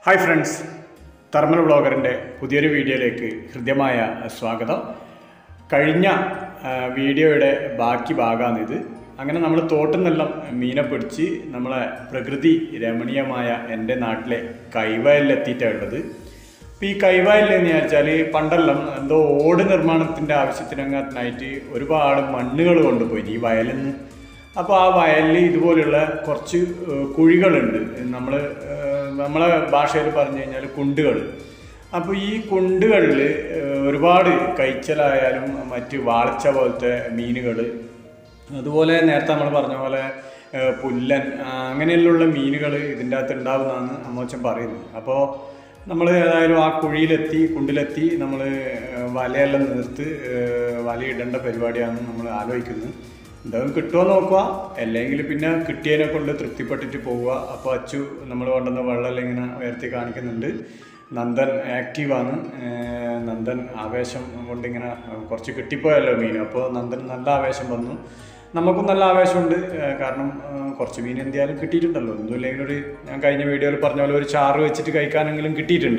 Hi friends thermal ബ്ലോഗറിൻ്റെ പുതിയൊരു വീഡിയോയിലേക്ക് ഹൃദ്യമായ സ്വാഗതം കഴിഞ്ഞ ആ, വീഡിയോയുടെ ബാക്കി ഭാഗമാണിത് അങ്ങനെ നമ്മൾ തോട്ടിൽ നിന്നെല്ലാം മീനെ പിടിച്ച് നമ്മളെ പ്രകൃതി രമണീയമായ എൻ്റെ നാട്ടിലെ കൈവയലിലെത്തിയിട്ടാണ് ഉള്ളത് അപ്പോൾ ഈ കൈവയലിൽ എന്ന് വെച്ചാൽ പണ്ടെല്ലാം എന്തോ ഓട് നിർമ്മാണത്തിൻ്റെ ആവശ്യത്തിനങ്ങാത്തിനായിട്ട് ഒരുപാട് മണ്ണുകൾ കൊണ്ടുപോയി ഈ വയലിൽ നിന്ന് അപ്പോൾ ആ വയലിൽ ഇതുപോലുള്ള കുറച്ച് ഏഹ്, കുഴികളുണ്ട് നമ്മൾ നമ്മളെ ഭാഷയിൽ പറഞ്ഞു കഴിഞ്ഞാൽ കുണ്ടുകൾ അപ്പോൾ ഈ കുണ്ടുകളിൽ ഒരുപാട് കൈച്ചലായാലും മറ്റ് വാളച്ച പോലത്തെ മീനുകൾ അതുപോലെ നേരത്തെ നമ്മൾ പറഞ്ഞ പോലെ ഏഹ്, പുല്ലൻ ആ, അങ്ങനെയുള്ള മീനുകൾ ഇതിൻ്റെ അകത്ത് ഉണ്ടാവുന്നതാണ് അമ്മോച്ചൻ പറയുന്നത് അപ്പോൾ നമ്മൾ ഏതായാലും ആ കുഴിയിലെത്തി കുണ്ടിലെത്തി നമ്മൾ വലയെല്ലാം നിർത്ത് ഏഹ്, വലയിടേണ്ട പരിപാടിയാണ് നമ്മൾ ആലോചിക്കുന്നത് എന്തായാലും കിട്ടുമോ നോക്കുക അല്ലെങ്കിൽ പിന്നെ കിട്ടിയതിനെ കൊണ്ട് തൃപ്തിപ്പെട്ടിട്ട് പോവുക അപ്പോൾ അച്ചു നമ്മൾ കൊണ്ടുവന്ന വെള്ളം ഇങ്ങനെ ഉയർത്തി കാണിക്കുന്നുണ്ട് നന്ദൻ ആക്റ്റീവാണ് ഏഹ് നന്ദൻ ആവേശം കൊണ്ടിങ്ങനെ കുറച്ച് കിട്ടിപ്പോയല്ലോ മീൻ അപ്പോൾ നന്ദൻ നല്ല ആവേശം വന്നു നമുക്കും നല്ല ആവേശമുണ്ട് ഏഹ് കാരണം ഏഹ് കുറച്ച് മീൻ എന്തായാലും കിട്ടിയിട്ടുണ്ടല്ലോ ഒന്നുമില്ലെങ്കിൽ ഒരു ഞാൻ കഴിഞ്ഞ വീഡിയോയിൽ പറഞ്ഞ പോലെ ഒരു ചാറ് വെച്ചിട്ട് കഴിക്കാനെങ്കിലും കിട്ടിയിട്ടുണ്ട്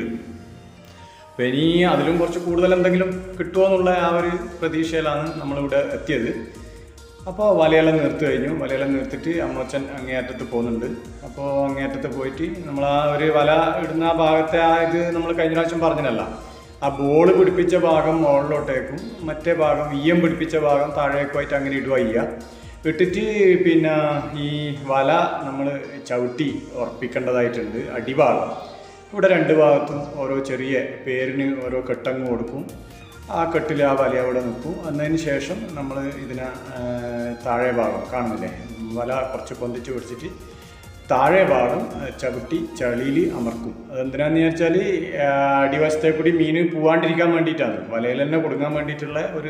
അപ്പോൾ ഇനി അതിലും കുറച്ച് കൂടുതൽ എന്തെങ്കിലും കിട്ടുമോ എന്നുള്ള ആ ഒരു പ്രതീക്ഷയിലാണ് നമ്മളിവിടെ എത്തിയത് അപ്പോൾ വലയെല്ലാം നിർത്തി കഴിഞ്ഞു വലയെല്ലാം നിർത്തിയിട്ട് അമ്മച്ചൻ അങ്ങേയറ്റത്ത് പോകുന്നുണ്ട് അപ്പോൾ അങ്ങേയറ്റത്ത് പോയിട്ട് നമ്മൾ ആ ഒരു വല ഇടുന്ന ആ ഭാഗത്തെ ആ ഇത് നമ്മൾ കഴിഞ്ഞ പ്രാവശ്യം പറഞ്ഞില്ല ആ ബോൾ പിടിപ്പിച്ച ഭാഗം മുകളിലോട്ടേക്കും മറ്റേ ഭാഗം ഈയം പിടിപ്പിച്ച ഭാഗം താഴേക്കുമായിട്ട് അങ്ങനെ ഇടുക ചെയ്യുക ഇട്ടിട്ട് പിന്നെ ഈ വല നമ്മൾ ചവിട്ടി ഉറപ്പിക്കേണ്ടതായിട്ടുണ്ട് അടിഭാഗം ഇവിടെ രണ്ട് ഭാഗത്തും ഓരോ ചെറിയ പേരിന് ഓരോ കെട്ടങ്ങ് കൊടുക്കും ആ കെട്ടിൽ ആ വല അവിടെ നിൽക്കും എന്നതിന് ശേഷം നമ്മൾ ഇതിനെ ആ, താഴെ ഭാഗം കാണുന്നില്ലേ വല കുറച്ച് പൊന്തിച്ച് പിടിച്ചിട്ട് താഴെ ഭാഗം ആ, ചവിട്ടി ചളിയിൽ അമർക്കും അതെന്തിനാന്ന് വെച്ചാൽ അടിവശത്തെ കൂടി മീൻ പോവാണ്ടിരിക്കാൻ വേണ്ടിയിട്ടാണ് വലയിൽ തന്നെ കൊടുക്കാൻ വേണ്ടിയിട്ടുള്ള ഒരു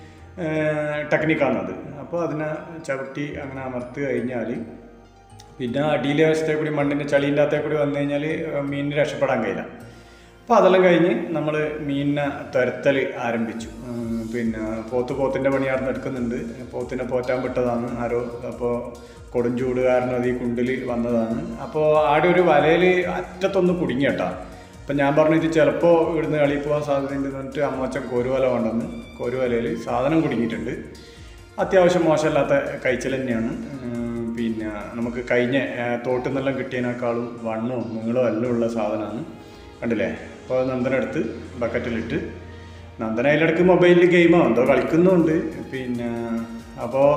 ടെക്നിക്കാണത് അപ്പോൾ അതിനെ ചവിട്ടി അങ്ങനെ അമർത്തി കഴിഞ്ഞാൽ പിന്നെ അടിയിലെ വശത്തെ കൂടി മണ്ണിൻ്റെ ചളീൻ്റെ അകത്തെ കൂടി വന്നു കഴിഞ്ഞാൽ മീനിന് രക്ഷപ്പെടാൻ കഴിയില്ല അപ്പോൾ അതെല്ലാം കഴിഞ്ഞ് നമ്മൾ മീനിനെ തുരത്തൽ ആരംഭിച്ചു ഉം, പിന്നെ പോത്ത് പോത്തിൻ്റെ പണിയാർന്ന് എടുക്കുന്നുണ്ട് പോത്തിനെ പോറ്റാൻ വിട്ടതാണ് ആരോ അപ്പോൾ കൊടുംചൂട് കാരണം അത് ഈ കുണ്ടിൽ വന്നതാണ് അപ്പോൾ ആടെ ഒരു വലയിൽ അറ്റത്തൊന്ന് കുടുങ്ങി കേട്ടാ അപ്പം ഞാൻ പറഞ്ഞു ഇത് ചിലപ്പോൾ ഇവിടുന്ന് കളി പോകാൻ സാധ്യതയുണ്ട് എന്ന് പറഞ്ഞിട്ട് അമ്മച്ചൻ കോരുവല കൊണ്ടുവന്ന് കോരുവലയിൽ സാധനം കുടുങ്ങിയിട്ടുണ്ട് അത്യാവശ്യം മോശമല്ലാത്ത കഴിച്ചൽ തന്നെയാണ് ഉം, പിന്നെ നമുക്ക് കഴിഞ്ഞ ആ, തോട്ടിൽ നിന്നെല്ലാം കിട്ടിയതിനേക്കാളും വണ്ണവും നീളവും എല്ലാം ഉള്ള സാധനമാണ് കണ്ടില്ലേ അപ്പോൾ നന്ദനെടുത്ത് ബക്കറ്റിലിട്ട് നന്ദൻ അതിലിടക്ക് മൊബൈലിൽ ഗെയിമോ എന്തോ കളിക്കുന്നുണ്ട് പിന്നെ അപ്പോൾ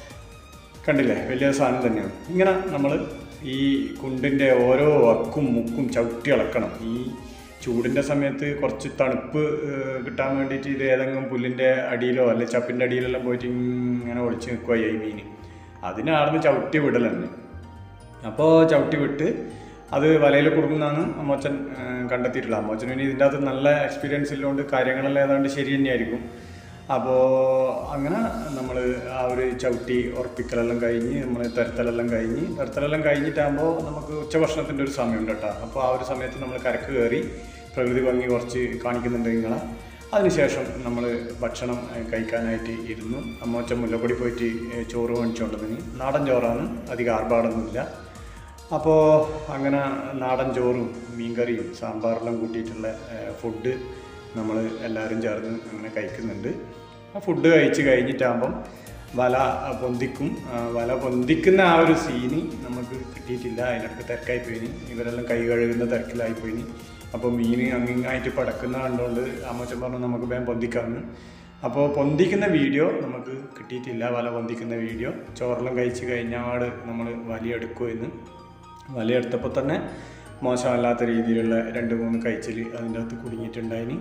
കണ്ടില്ലേ വലിയ സാധനം തന്നെയാണ് ഇങ്ങനെ നമ്മൾ ഈ കുണ്ടിൻ്റെ ഓരോ അക്കും മുക്കും ചവിട്ടി ഇളക്കണം ഈ ചൂടിൻ്റെ സമയത്ത് കുറച്ച് തണുപ്പ് ഏഹ്, കിട്ടാൻ വേണ്ടിയിട്ട് ഇത് ഏതെങ്കിലും പുല്ലിൻ്റെ അടിയിലോ അല്ലെ ചപ്പിൻ്റെ അടിയിലെല്ലാം പോയിട്ട് ഇങ്ങനെ ഒളിച്ച് നിൽക്കുക ഈ മീൻ അതിനാർന്ന് ചവിട്ടി വിടൽ തന്നെ അപ്പോൾ ചവിട്ടി വിട്ട് അത് വലയിൽ കൊടുക്കുന്നതാണ് അമ്മോച്ചൻ ഏഹ്, കണ്ടെത്തിയിട്ടുള്ളത് അമ്മോച്ചന് ഇനി ഇതിൻ്റെ അകത്ത് നല്ല എക്സ്പീരിയൻസ് ഉള്ളതുകൊണ്ട് കാര്യങ്ങളെല്ലാം ഏതാണ്ട് ശരി തന്നെയായിരിക്കും അപ്പോൾ അങ്ങനെ നമ്മൾ ആ ഒരു ചവിട്ടി ഉറപ്പിക്കലെല്ലാം കഴിഞ്ഞ് നമ്മൾ തരത്തലെല്ലാം കഴിഞ്ഞ് തരത്തലെല്ലാം കഴിഞ്ഞിട്ടാകുമ്പോൾ നമുക്ക് ഉച്ചഭക്ഷണത്തിൻ്റെ ഒരു സമയമുണ്ട് കേട്ടോ അപ്പോൾ ആ ഒരു സമയത്ത് നമ്മൾ കരക്ക് കയറി പ്രകൃതി ഭംഗി കുറച്ച് കാണിക്കുന്നുണ്ട് നിങ്ങളെ അതിനുശേഷം നമ്മൾ ഭക്ഷണം ഏഹ്, കഴിക്കാനായിട്ട് ഇരുന്നു അമ്മോച്ച മുല്ലപ്പൊടി പോയിട്ട് ഏഹ്, ചോറ് മേടിച്ചുകൊണ്ടതിന് നാടൻ ചോറാണ് അധികം ആർഭാടൊന്നുമില്ല അപ്പോൾ അങ്ങനെ നാടൻ ചോറും മീൻകറിയും സാമ്പാറെല്ലാം കൂട്ടിയിട്ടുള്ള ഏഹ്, ഫുഡ് നമ്മൾ എല്ലാവരും ചേർന്ന് അങ്ങനെ കഴിക്കുന്നുണ്ട് ആ ഫുഡ് കഴിച്ച് കഴിഞ്ഞിട്ടാകുമ്പം വല പൊന്തിക്കും ആ, വല പൊന്തിക്കുന്ന ആ ഒരു സീന് നമുക്ക് കിട്ടിയിട്ടില്ല അതിനൊക്കെ തിരക്കായി പോയിനി ഇവരെല്ലാം കൈ കഴുകുന്ന തിരക്കിലായി പോയിനി അപ്പോൾ മീൻ അങ്ങിങ്ങായിട്ട് പടക്കുന്ന കണ്ടുകൊണ്ട് അമ്മച്ചൻ പറഞ്ഞു നമുക്ക് വേഗം പൊന്തിക്കാമെന്ന് അപ്പോൾ പൊന്തിക്കുന്ന വീഡിയോ നമുക്ക് കിട്ടിയിട്ടില്ല വല പൊന്തിക്കുന്ന വീഡിയോ ചോറെല്ലാം കഴിച്ച് കഴിഞ്ഞാട് നമ്മൾ വലിയെടുക്കുമെന്ന് വലയെടുത്തപ്പോൾ തന്നെ മോശമല്ലാത്ത രീതിയിലുള്ള രണ്ട് മൂന്ന് കഴിച്ചൽ അതിൻ്റെ അകത്ത് കുടുങ്ങിയിട്ടുണ്ടായിനി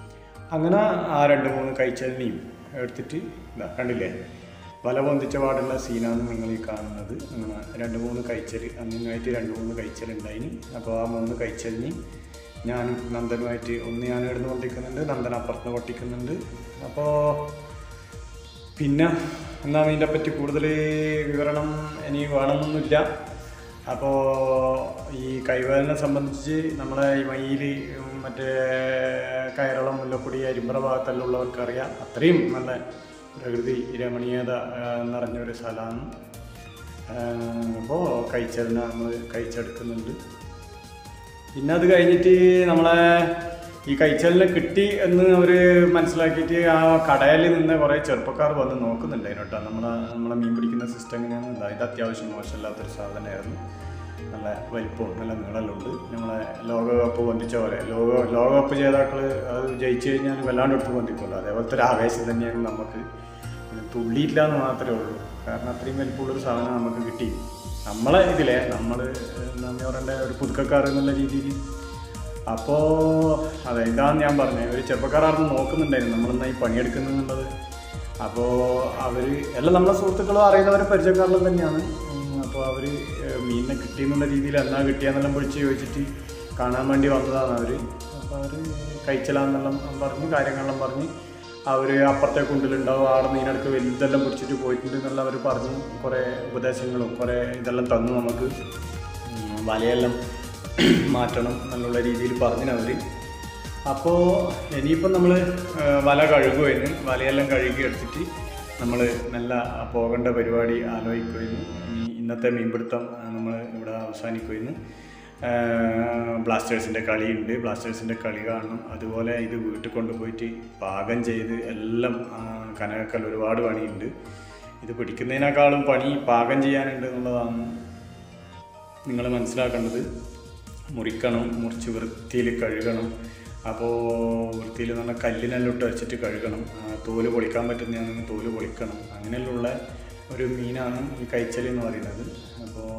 അങ്ങനെ ആ രണ്ട് മൂന്ന് കഴിച്ചലിനെയും എടുത്തിട്ട് ഇതാ കണ്ടില്ലേ വല പൊന്തിച്ച പാടുള്ള സീനാണ് നിങ്ങൾ ഈ കാണുന്നത് അങ്ങനെ രണ്ട് മൂന്ന് കഴിച്ചൽ അങ്ങനെയായിട്ട് രണ്ട് മൂന്ന് കഴിച്ചലുണ്ടായിനി അപ്പോൾ ആ മൂന്ന് കഴിച്ചലിന് ഞാനും നന്ദനുമായിട്ട് ഒന്ന് ഞാൻ ഇവിടുന്ന് പൊട്ടിക്കുന്നുണ്ട് നന്ദൻ അപ്പുറത്ത് പൊട്ടിക്കുന്നുണ്ട് അപ്പോൾ പിന്നെ എന്നാൽ ഇതിനെ പറ്റി കൂടുതൽ വിവരണം ഇനി വേണമെന്നൊന്നുമില്ല അപ്പോൾ ഈ കൈവേദനെ സംബന്ധിച്ച് നമ്മളെ ഈ മയിൽ മറ്റേ കയറളം മുല്ലപ്പൊടി അരിമ്പറ ഭാഗത്തെല്ലാം ഉള്ളവർക്കറിയാം അത്രയും നല്ല പ്രകൃതി രമണീയത ആ, നിറഞ്ഞൊരു സ്ഥലമാണ് അപ്പോൾ കഴിച്ചതിനെ നമ്മൾ കഴിച്ചെടുക്കുന്നുണ്ട് പിന്നെ അത് കഴിഞ്ഞിട്ട് നമ്മളെ ഈ കഴിച്ചലിനെ കിട്ടി എന്ന് അവർ മനസ്സിലാക്കിയിട്ട് ആ കടയിൽ നിന്ന് കുറേ ചെറുപ്പക്കാർ വന്ന് നോക്കുന്നുണ്ടായിരുന്നു കേട്ടോ നമ്മളെ നമ്മളെ മീൻ പിടിക്കുന്ന സിസ്റ്റം എങ്ങനെയാണെന്ന് ഇതാ. ഇത് അത്യാവശ്യം മോശമില്ലാത്തൊരു സാധനമായിരുന്നു നല്ല വലിപ്പവും നല്ല നീളമെല്ലാം ഉണ്ട് നമ്മളെ ലോകകപ്പ് പൊന്തിച്ച പോലെ ലോക ലോകകപ്പ് ജേതാക്കൾ അത് ജയിച്ചു കഴിഞ്ഞാൽ വല്ലാണ്ട് എടുത്ത് പൊന്തിക്കുമല്ലോ അതേപോലത്തെ ഒരു ആവേശം തന്നെയാണ് നമുക്ക് പിന്നെ തുള്ളിയില്ല എന്ന് മാത്രമേ ഉള്ളൂ കാരണം അത്രയും വലിപ്പമുള്ളൊരു സാധനം നമുക്ക് കിട്ടി നമ്മളെ ഇതിലെ നമ്മൾ നന്ദി പറയേണ്ട ഒരു പുതുക്കക്കാർ എന്നുള്ള രീതിയിൽ അപ്പോൾ അതെ ഇതാണ് ഞാൻ പറഞ്ഞത് ഒരു ചെറുപ്പക്കാരാണെന്ന് നോക്കുന്നുണ്ടായിരുന്നു നമ്മളെന്നാ ഈ പണിയെടുക്കുന്നുള്ളത് അപ്പോൾ അവർ എല്ലാം നമ്മളെ സുഹൃത്തുക്കളും അറിയുന്നവരും പരിചയക്കാരെല്ലാം തന്നെയാണ് അപ്പോൾ അവർ മീനിനെ കിട്ടിയെന്നുള്ള രീതിയിൽ എന്നാ കിട്ടിയെന്നെല്ലാം വിളിച്ച് ചോദിച്ചിട്ട് കാണാൻ വേണ്ടി വന്നതാണ് അവർ അപ്പോൾ അവർ കഴിച്ചലാന്നെല്ലാം പറഞ്ഞ് കാര്യങ്ങളെല്ലാം പറഞ്ഞ് അവർ അപ്പുറത്തെ കുണ്ടിലുണ്ടാവും ആടെ മീനെടുക്ക് വലുതെല്ലാം പിടിച്ചിട്ട് പോയിട്ടുണ്ട് എന്നെല്ലാം അവർ പറഞ്ഞു കുറേ ഉപദേശങ്ങളും കുറേ ഇതെല്ലാം തന്നു നമുക്ക് ഉം, വലയെല്ലാം മാറ്റണം എന്നുള്ള രീതിയിൽ പറഞ്ഞു അവർ അപ്പോൾ ഇനിയിപ്പം നമ്മൾ വല കഴുകുമായിരുന്നു വലയെല്ലാം കഴുകി എടുത്തിട്ട് നമ്മൾ നല്ല പോകേണ്ട പരിപാടി ആലോചിക്കുമായിരുന്നു ഇനി ഇന്നത്തെ മീൻപിടുത്തം നമ്മൾ ഇവിടെ അവസാനിക്കുമായിരുന്നു ബ്ലാസ്റ്റേഴ്സിൻ്റെ കളിയുണ്ട് ബ്ലാസ്റ്റേഴ്സിൻ്റെ കളി കാണണം അതുപോലെ ഇത് വീട്ടിൽ കൊണ്ടുപോയിട്ട് പാകം ചെയ്ത് എല്ലാം ആ, കനകക്കൽ ഒരുപാട് പണിയുണ്ട് ഇത് പിടിക്കുന്നതിനേക്കാളും പണി പാകം ചെയ്യാനുണ്ട് എന്നുള്ളതാണ് നിങ്ങൾ മനസ്സിലാക്കേണ്ടത് മുറിക്കണം മുറിച്ച് വൃത്തിയിൽ കഴുകണം അപ്പോൾ വൃത്തിയിൽ നല്ല കല്ലിനെല്ലാം ഇട്ട് വെച്ചിട്ട് കഴുകണം ആ, തോല് പൊളിക്കാൻ പറ്റുന്നതാണെങ്കിൽ തോല് പൊളിക്കണം അങ്ങനെയുള്ള ഒരു മീനാണ് ഈ കൈച്ചലി എന്ന് പറയുന്നത് അപ്പോൾ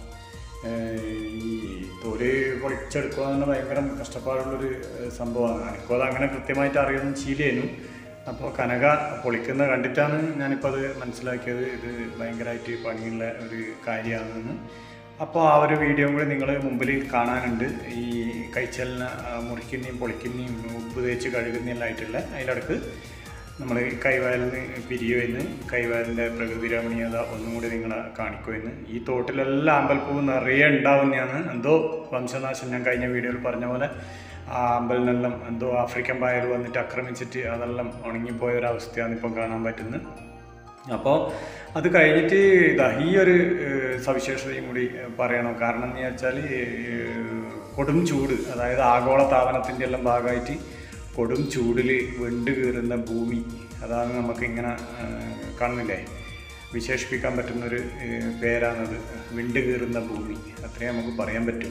ഈ തോല് പൊളിച്ചെടുക്കുക എന്ന് പറഞ്ഞാൽ ഭയങ്കര കഷ്ടപ്പാടുള്ളൊരു ഏഹ്, സംഭവമാണ് എനിക്കും അത് അങ്ങനെ കൃത്യമായിട്ട് അറിയുന്ന ശീലേനും അപ്പോൾ കനക പൊളിക്കുന്ന കണ്ടിട്ടാണ് ഞാനിപ്പോൾ അത് മനസ്സിലാക്കിയത് ഇത് ഭയങ്കരമായിട്ട് പണിയുള്ള ഒരു കാര്യമാണെന്ന് അപ്പോൾ ആ ഒരു വീഡിയോയും കൂടി നിങ്ങൾ മുമ്പിൽ കാണാനുണ്ട് ഈ കൈച്ചലിന് മുറിക്കുന്നയും പൊളിക്കുന്നയും ഉപ്പ് തേച്ച് കഴുകുന്നതെല്ലാം ആയിട്ടുള്ള അതിലിടക്ക് നമ്മൾ കൈവയലിൽ നിന്ന് പിരിയുമെന്ന് കൈവയലിൻ്റെ പ്രകൃതി രമണീയത ഒന്നും കൂടി നിങ്ങളെ കാണിക്കുമെന്ന് ഈ തോട്ടിലെല്ലാം അമ്പൽപ്പൂവ് നിറയെ ഉണ്ടാവുന്നതാണ് എന്തോ വംശനാശം ഞാൻ കഴിഞ്ഞ വീഡിയോയിൽ പറഞ്ഞ പോലെ ആ അമ്പലിനെല്ലാം എന്തോ ആഫ്രിക്കൻ പായൽ വന്നിട്ട് ആക്രമിച്ചിട്ട് അതെല്ലാം ഉണങ്ങിപ്പോയ ഒരു അവസ്ഥയാണ് ഇപ്പം കാണാൻ പറ്റുന്നത് അപ്പോൾ അത് കഴിഞ്ഞിട്ട് ഇതാ ഈ ഒരു ഏഹ്, സവിശേഷതയും കൂടി ഏഹ്, പറയണം കാരണം എന്ന് വെച്ചാൽ കൊടും ചൂട് അതായത് ആഗോള താപനത്തിൻ്റെ എല്ലാം ഭാഗമായിട്ട് കൊടും ചൂടിൽ വെണ്ട് കീറുന്ന ഭൂമി അതാണ് നമുക്ക് ഇങ്ങനെ ഏഹ്, കാണുന്നില്ലേ വിശേഷിപ്പിക്കാൻ പറ്റുന്നൊരു ഏഹ്, പേരാണത് വിണ്ട് കീറുന്ന ഭൂമി അത്രേ നമുക്ക് പറയാൻ പറ്റും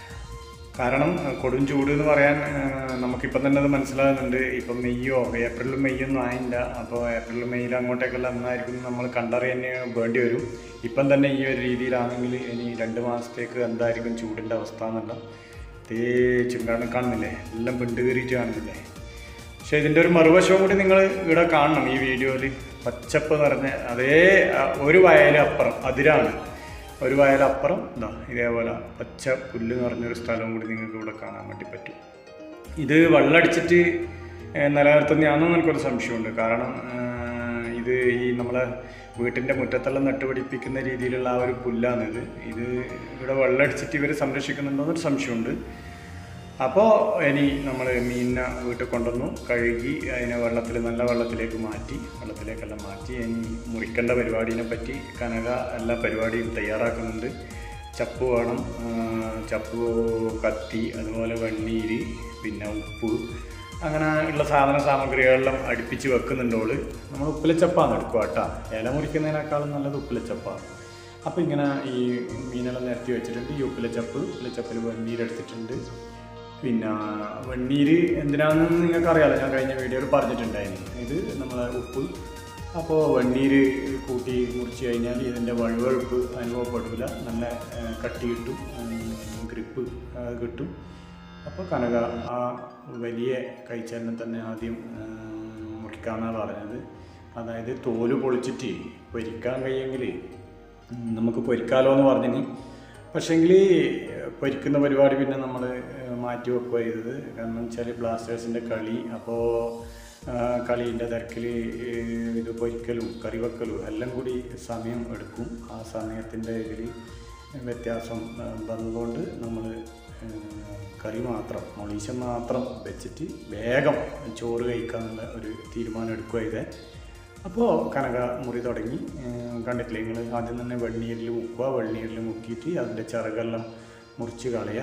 കാരണം അഹ് കൊടും ചൂട് എന്ന് പറയാൻ അഹ് നമുക്കിപ്പം തന്നെ അത് മനസ്സിലാകുന്നുണ്ട് ഇപ്പം മെയ്യോ ഏപ്രിലും മെയ്യൊന്നും ആയില്ല അപ്പോൾ ഏപ്രിൽ മെയ്യിൽ അങ്ങോട്ടേക്കെല്ലാം എന്നായിരിക്കും നമ്മൾ കണ്ടറിയാൻ വേണ്ടി വരും ഇപ്പം തന്നെ ഈ ഒരു രീതിയിലാണെങ്കിൽ ഇനി രണ്ട് മാസത്തേക്ക് എന്തായിരിക്കും ചൂടിൻ്റെ അവസ്ഥ എന്നല്ല തേച്ചും കാരണം കാണുന്നില്ലേ എല്ലാം പിണ്ട് കയറിയിട്ട് കാണുന്നില്ലേ പക്ഷെ ഇതിൻ്റെ ഒരു മറുവശവും കൂടി നിങ്ങൾ ഇവിടെ കാണണം ഈ വീഡിയോയിൽ പച്ചപ്പ് നിറഞ്ഞ അതേ ആ, ഒരു വയലപ്പുറം അതിരാണ് ഒരു വയലപ്പുറം ഇതാ ഇതേപോലെ പച്ച പുല്ല് നിറഞ്ഞൊരു സ്ഥലവും കൂടി നിങ്ങൾക്ക് ഇവിടെ കാണാൻ വേണ്ടി പറ്റും ഇത് വെള്ളമടിച്ചിട്ട് ഏഹ്, നിലനിർത്തുന്നതാണെന്ന് എനിക്കൊരു സംശയമുണ്ട് കാരണം ഏഹ്, ഇത് ഈ നമ്മളെ വീട്ടിൻ്റെ മുറ്റത്തെല്ലാം നട്ടുപിടിപ്പിക്കുന്ന രീതിയിലുള്ള ആ ഒരു പുല്ലാണിത് ഇത് ഇവിടെ വെള്ളമടിച്ചിട്ട് ഇവർ സംരക്ഷിക്കുന്നുണ്ടോയെന്നൊരു സംശയമുണ്ട് അപ്പോൾ ഇനി നമ്മൾ മീനിനെ വീട്ടിൽ കൊണ്ടുവന്നു കഴുകി അതിനെ വെള്ളത്തിൽ നല്ല വെള്ളത്തിലേക്ക് മാറ്റി വെള്ളത്തിലേക്കെല്ലാം മാറ്റി ഇനി മുറിക്കേണ്ട പരിപാടിനെ പറ്റി കനക എല്ലാ പരിപാടിയും തയ്യാറാക്കുന്നുണ്ട് ചപ്പ് വേണം ആ, ചപ്പ് കത്തി അതുപോലെ വെണ്ണീര് പിന്നെ ഉപ്പ് അങ്ങനെ ഉള്ള സാധന സാമഗ്രികളെല്ലാം അടുപ്പിച്ച് വെക്കുന്നുണ്ടോള് നമ്മൾ ഉപ്പിലച്ചപ്പാണ് എടുക്കുക കേട്ടോ ഇല മുറിക്കുന്നതിനേക്കാളും നല്ലത് ഉപ്പിലച്ചപ്പാണ് അപ്പോൾ ഇങ്ങനെ ഈ മീനെല്ലാം നിരത്തി വെച്ചിട്ടുണ്ട് ഈ ഉപ്പിലച്ചപ്പ് ഉപ്പിലച്ചപ്പിൽ വെണ്ണീരെടുത്തിട്ടുണ്ട് പിന്നെ വെണ്ണീര് എന്തിനാണെന്ന് നിങ്ങൾക്ക് അറിയാലോ ഞാൻ കഴിഞ്ഞ വീഡിയോയിൽ പറഞ്ഞിട്ടുണ്ടായിരുന്നു ഇത് നമ്മളെ ഉപ്പ് അപ്പോൾ വെണ്ണീര് കൂട്ടി മുറിച്ച് കഴിഞ്ഞാൽ ഇതിൻ്റെ വഴുവഴുപ്പ് അനുഭവപ്പെടില്ല നല്ല ആ, കട്ടി കിട്ടും ഗ്രിപ്പ് കിട്ടും അപ്പോൾ കനക ആ വലിയ കൈച്ചലിനെ തന്നെ ആദ്യം ആ, മുറിക്കാമെന്നാണ് പറഞ്ഞത് അതായത് തോല് പൊളിച്ചിട്ട് പൊരിക്കാൻ കഴിയെങ്കിൽ നമുക്ക് പൊരിക്കാലോ എന്ന് പറഞ്ഞിന് പക്ഷേങ്കിൽ പൊരിക്കുന്ന പരിപാടി പിന്നെ നമ്മൾ മാറ്റി വെക്കുക ചെയ്തത് കാരണം വെച്ചാൽ ബ്ലാസ്റ്റേഴ്സിൻ്റെ കളി അപ്പോൾ കളീൻ്റെ തിരക്കിൽ ഇത് പൊരിക്കലും കറി വെക്കലും എല്ലാം കൂടി സമയം എടുക്കും ആ സമയത്തിൻ്റെ ഇതിൽ വ്യത്യാസം ആ, വന്നതുകൊണ്ട് നമ്മൾ കറി മാത്രം മൊളീശം മാത്രം വെച്ചിട്ട് വേഗം ചോറ് കഴിക്കാന്നുള്ള ഒരു തീരുമാനം എടുക്കുക ചെയ്തേ അപ്പോൾ കനക മുറി തുടങ്ങി ഏഹ് കണ്ടിട്ടില്ലേ നിങ്ങൾ ആദ്യം തന്നെ വെണ്ണീരിൽ മുക്കുക വെണ്ണീരിൽ മുക്കിയിട്ട് അതിൻ്റെ ചിറകെല്ലാം മുറിച്ച് കളയുക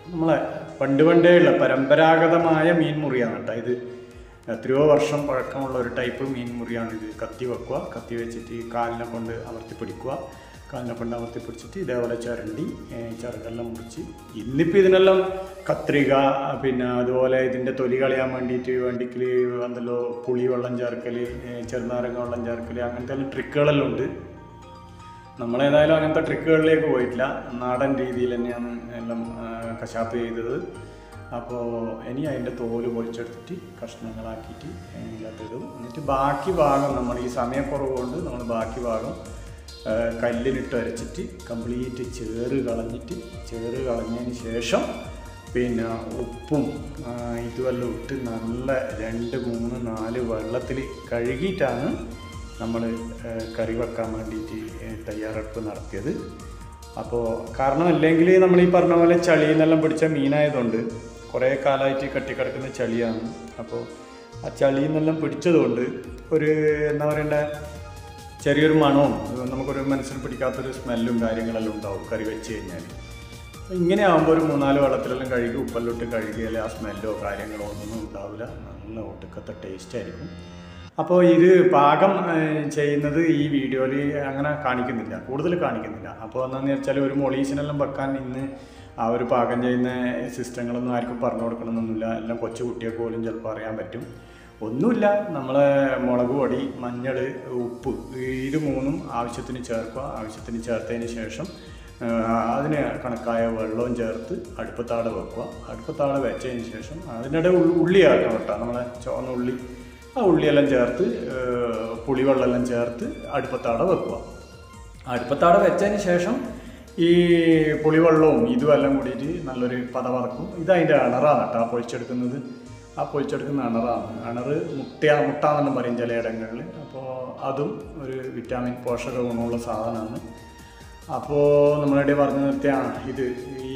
നമ്മളെ പണ്ട് പണ്ടേ ഉള്ള പരമ്പരാഗതമായ മീൻ മുറിയാണ് കേട്ടോ ഇത് എത്രയോ വർഷം പഴക്കമുള്ള ഒരു ടൈപ്പ് മീൻ മുറിയാണ് ഇത് കത്തി വെക്കുക കത്തി വെച്ചിട്ട് ഈ കാലിനെ കൊണ്ട് അമർത്തി പിടിക്കുക കാലിനെ കൊണ്ട് അമർത്തി പിടിച്ചിട്ട് ഇതേപോലെ ചിരണ്ടി ഏഹ് ചിറകെല്ലാം മുറിച്ച് ഇന്നിപ്പോൾ ഇതിനെല്ലാം കത്രിക പിന്നെ അതുപോലെ ഇതിൻ്റെ തൊലി കളയാൻ വേണ്ടിയിട്ട് വേണ്ടിക്കൽ എന്തല്ലോ പുളി വെള്ളം ചേർക്കൽ ഏഹ് ചെറുനാരങ്ങ വെള്ളം ചേർക്കൽ അങ്ങനത്തെ എല്ലാം ട്രിക്കുകളെല്ലാം ഉണ്ട് നമ്മളേതായാലും അങ്ങനത്തെ ട്രിക്കുകളിലേക്ക് പോയിട്ടില്ല നാടൻ രീതിയിൽ തന്നെയാണ് എല്ലാം ആ, കശാപ്പ് ചെയ്തത് അപ്പോൾ ഇനി അതിൻ്റെ തോല് പൊളിച്ചെടുത്തിട്ട് കഷ്ണങ്ങളാക്കിയിട്ട് ഇതിനകത്തിടും എന്നിട്ട് ബാക്കി ഭാഗം നമ്മൾ ഈ സമയക്കുറവ് കൊണ്ട് നമ്മൾ ബാക്കി ഭാഗം ആ, കല്ലിലിട്ട് അരച്ചിട്ട് കംപ്ലീറ്റ് ചേറ് കളഞ്ഞിട്ട് ചേറ് കളഞ്ഞതിന് ശേഷം പിന്നെ ഉപ്പും ആ, ഇതുമെല്ലാം ഇട്ട് നല്ല രണ്ട് മൂന്ന് നാല് വെള്ളത്തിൽ കഴുകിയിട്ടാണ് നമ്മൾ കറി വെക്കാൻ വേണ്ടിയിട്ട് ഏഹ്, തയ്യാറെടുപ്പ് നടത്തിയത് അപ്പോൾ കാരണം അല്ലെങ്കിൽ നമ്മൾ ഈ പറഞ്ഞ പോലെ ചളിയിൽ നിന്നെല്ലാം പിടിച്ച മീനായതുകൊണ്ട് കുറേ കാലമായിട്ട് കെട്ടിക്കിടക്കുന്ന ചളിയാണ് അപ്പോൾ ആ ചളിയിൽ നിന്നെല്ലാം പിടിച്ചതുകൊണ്ട് ഒരു എന്താ പറയണ്ടേ ചെറിയൊരു മണവും നമുക്കൊരു മനസ്സിൽ പിടിക്കാത്തൊരു സ്മെല്ലും കാര്യങ്ങളെല്ലാം ഉണ്ടാവും കറി വെച്ച് കഴിഞ്ഞാൽ അപ്പോൾ ഇങ്ങനെ ആകുമ്പോൾ ഒരു മൂന്നാല് വെള്ളത്തിലെല്ലാം കഴുകി ഉപ്പെല്ലാം കഴുകിയാൽ ആ സ്മെല്ലോ കാര്യങ്ങളോ ഒന്നും ഉണ്ടാവില്ല നല്ല ഒടുക്കത്തെ ടേസ്റ്റ് ആയിരിക്കും അപ്പോൾ ഇത് പാകം ഏഹ്, ചെയ്യുന്നത് ഈ വീഡിയോയിൽ അങ്ങനെ കാണിക്കുന്നില്ല കൂടുതൽ കാണിക്കുന്നില്ല അപ്പോൾ എന്താണെന്ന് വെച്ചാൽ ഒരു മൊളീസിനെല്ലാം വെക്കാൻ ഇന്ന് ആ ഒരു പാകം ചെയ്യുന്ന സിസ്റ്റങ്ങളൊന്നും ആർക്കും പറഞ്ഞു കൊടുക്കണമെന്നൊന്നുമില്ല എല്ലാം കൊച്ചു കുട്ടികൾക്ക് പോലും ചിലപ്പോൾ അറിയാൻ പറ്റും ഒന്നുമില്ല നമ്മളെ മുളക് പൊടി മഞ്ഞൾ ഉപ്പ് ഇത് മൂന്നും ആവശ്യത്തിന് ചേർക്കുക ആവശ്യത്തിന് ചേർത്തതിന് ശേഷം ആ, അതിന് കണക്കായ വെള്ളവും ചേർത്ത് അടുപ്പത്താടെ വെക്കുക അടുപ്പത്താടെ വെച്ചതിന് ശേഷം അതിനിടെ ഉള്ളി ഉള്ളി ആക്കണം കേട്ടോ നമ്മളെ ചുവന്ന ഉള്ളി ആ ഉള്ളിയെല്ലാം ചേർത്ത് ആ, പുളിവെള്ളമെല്ലാം ചേർത്ത് അടുപ്പത്താടെ വെക്കുക അടുപ്പത്താടെ വെച്ചതിന് ശേഷം ഈ പുളിവെള്ളവും ഇതും എല്ലാം കൂടിയിട്ട് നല്ലൊരു പതവറക്കും ഇത് അതിൻ്റെ അണറാണ് കേട്ടോ ആ പൊളിച്ചെടുക്കുന്നത് ആ പൊളിച്ചെടുക്കുന്ന അണറാണ് അണറ് മുട്ട മുട്ട എന്നെല്ലാം പറയും ചിലയിടങ്ങളിൽ അപ്പോൾ അതും ഒരു വിറ്റാമിൻ പോഷക ഗുണമുള്ള സാധനമാണ് അപ്പോൾ നമ്മളിവിടെ പറഞ്ഞു നിർത്തിയ ആ, ഇത് ഈ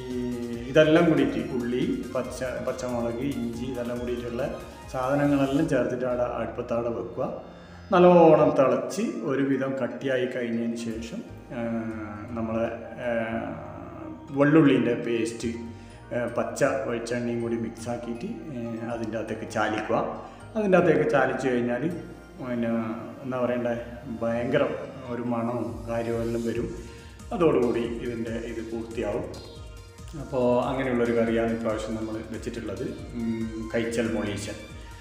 ഇതെല്ലാം കൂടിയിട്ട് ഉള്ളി പച്ച പച്ചമുളക് ഇഞ്ചി ഇതെല്ലാം കൂടിയിട്ടുള്ള സാധനങ്ങളെല്ലാം ചേർത്തിട്ട് അവിടെ അടുപ്പത്താടെ വെക്കുക നല്ലോണം തിളച്ച് ഒരുവിധം കട്ടിയായി കഴിഞ്ഞതിന് ശേഷം ആ, നമ്മളെ വെള്ളുള്ളീൻ്റെ പേസ്റ്റ് പച്ച വെളിച്ചെണ്ണയും കൂടി മിക്സ് ആക്കിയിട്ട് അതിൻ്റെ അകത്തേക്ക് ചാലിക്കുക അതിൻ്റെ അകത്തേക്ക് ചാലിച്ച് കഴിഞ്ഞാൽ പിന്നെ എന്താ പറയണ്ടേ ഭയങ്കര ഒരു മണവും കാര്യവും എല്ലാം വരും അതോടുകൂടി ഇതിൻ്റെ ഇത് പൂർത്തിയാവും അപ്പോൾ അങ്ങനെയുള്ളൊരു കറിയാണ് ഇപ്രാവശ്യം നമ്മൾ വെച്ചിട്ടുള്ളത് ഉം, കൈച്ചൽ മൊളീശൻ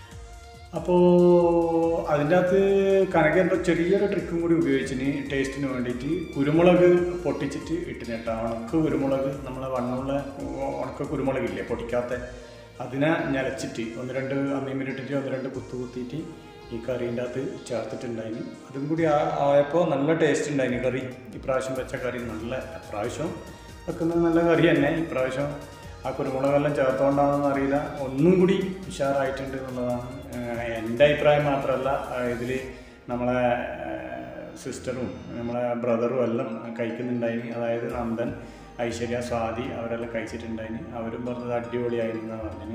അപ്പോൾ അതിൻ്റെ അകത്ത് കനക എന്തോ ചെറിയൊരു ട്രിക്കും കൂടി ഉപയോഗിച്ചിന് ടേസ്റ്റിന് വേണ്ടിയിട്ട് കുരുമുളക് പൊട്ടിച്ചിട്ട് ഇട്ടിന് കേട്ടോ ഉണക്ക കുരുമുളക് നമ്മളെ വണ്ണമുള്ള ഉണക്ക കുരുമുളകില്ലേ പൊട്ടിക്കാത്ത അതിനെ ഞലച്ചിട്ട് ഒന്ന് രണ്ട് അമ്മീമിലിട്ടിട്ട് ഒന്ന് രണ്ട് കുത്തു കുത്തിയിട്ട് ഈ കറീൻ്റെ അകത്ത് ചേർത്തിട്ടുണ്ടായിന് അതും കൂടി ആ- ആയപ്പോൾ നല്ല ടേസ്റ്റ് ഉണ്ടായിന് കറി ഇപ്രാവശ്യം വെച്ച കറി നല്ല പ്രാവശ്യം വെക്കുന്നത് നല്ല കറി തന്നെ ഇപ്രാവശ്യം ആ കുരുമുളകെല്ലാം ചേർത്തുകൊണ്ടാണെന്ന് അറിയില്ല ഒന്നും കൂടി ഉഷാറായിട്ടുണ്ട് എന്നുള്ളതാണ് ഏഹ് എൻ്റെ അഭിപ്രായം മാത്രമല്ല ഇതിൽ നമ്മളെ സിസ്റ്ററും നമ്മളെ ബ്രദറും എല്ലാം കഴിക്കുന്നുണ്ടായിന് അതായത് നന്ദൻ ഐശ്വര്യ സ്വാതി അവരെല്ലാം കഴിച്ചിട്ടുണ്ടായിന് അവരും പറഞ്ഞത് അടിപൊളിയായിരുന്നു എന്നാണ് പറഞ്ഞിന്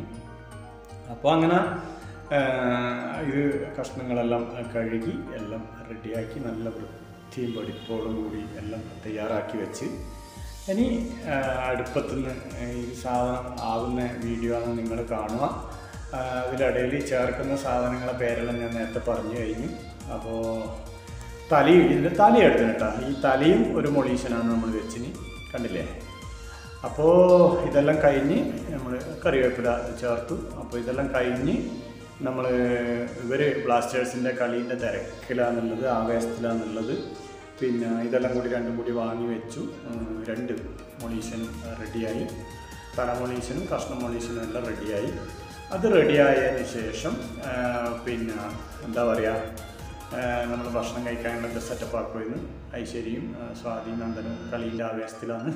അപ്പോൾ അങ്ങനെ ആ, ഇത് കഷ്ണങ്ങളെല്ലാം കഴുകി എല്ലാം റെഡിയാക്കി നല്ല വൃത്തിയും വെടിപ്പോടും കൂടി എല്ലാം തയ്യാറാക്കി വെച്ച് ഇനി ആ, അടുപ്പത്തുനിന്ന് ഈ സാധനം ആവുന്ന വീഡിയോ ആണ് നിങ്ങൾ കാണുക ആ, അതിലിടയിൽ ചേർക്കുന്ന സാധനങ്ങളെ പേരെല്ലാം ഞാൻ നേരത്തെ പറഞ്ഞു കഴിഞ്ഞു അപ്പോൾ തലയും ഇതിൻ്റെ തലയും എടുത്തിന് കേട്ടോ ഈ തലയും ഒരു മൊളീഷനാണ് നമ്മൾ വെച്ചിന് കണ്ടില്ലേ അപ്പോൾ ഇതെല്ലാം കഴിഞ്ഞ് നമ്മൾ കറിവേപ്പില ചേർത്തു അപ്പോൾ ഇതെല്ലാം കഴിഞ്ഞ് നമ്മൾ ഇവർ ബ്ലാസ്റ്റേഴ്സിൻ്റെ കളീൻ്റെ തിരക്കിലാന്നുള്ളത് ആവേശത്തിലാന്നുള്ളത് പിന്നെ ഇതെല്ലാം കൂടി രണ്ടും കൂടി വാങ്ങി വെച്ചു ഉം, രണ്ട് മൊളീഷനും റെഡിയായി തല മൊളീഷനും കഷ്ണം മൊളീഷനും എല്ലാം റെഡിയായി അത് റെഡിയായതിന് ശേഷം ആ, പിന്നെ എന്താ പറയുക നമ്മൾ ഭക്ഷണം കഴിക്കാനുള്ള സെറ്റപ്പ് ആക്കുമായിരുന്നു ഐശ്വര്യയും ആ, സ്വാതി നന്ദനും കളീൻ്റെ ആവേശത്തിലാണ്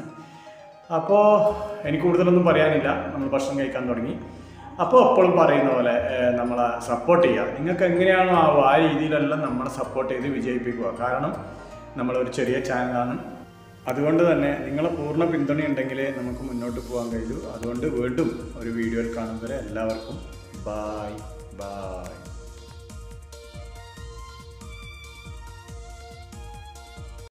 അപ്പോൾ എനിക്ക് കൂടുതലൊന്നും പറയാനില്ല നമ്മൾ ഭക്ഷണം കഴിക്കാൻ തുടങ്ങി അപ്പോൾ എപ്പോഴും പറയുന്ന പോലെ ഏഹ്, നമ്മളെ സപ്പോർട്ട് ചെയ്യുക നിങ്ങൾക്ക് എങ്ങനെയാണോ ആവുക ആ രീതിയിലെല്ലാം നമ്മളെ സപ്പോർട്ട് ചെയ്ത് വിജയിപ്പിക്കുക കാരണം നമ്മളൊരു ചെറിയ ചാനലാണ് അതുകൊണ്ട് തന്നെ നിങ്ങളെ പൂർണ്ണ പിന്തുണയുണ്ടെങ്കിലേ നമുക്ക് മുന്നോട്ട് പോകാൻ കഴിയൂ അതുകൊണ്ട് വീണ്ടും ഒരു വീഡിയോയിൽ കാണുന്നവരെ എല്ലാവർക്കും ബായ് ബായ്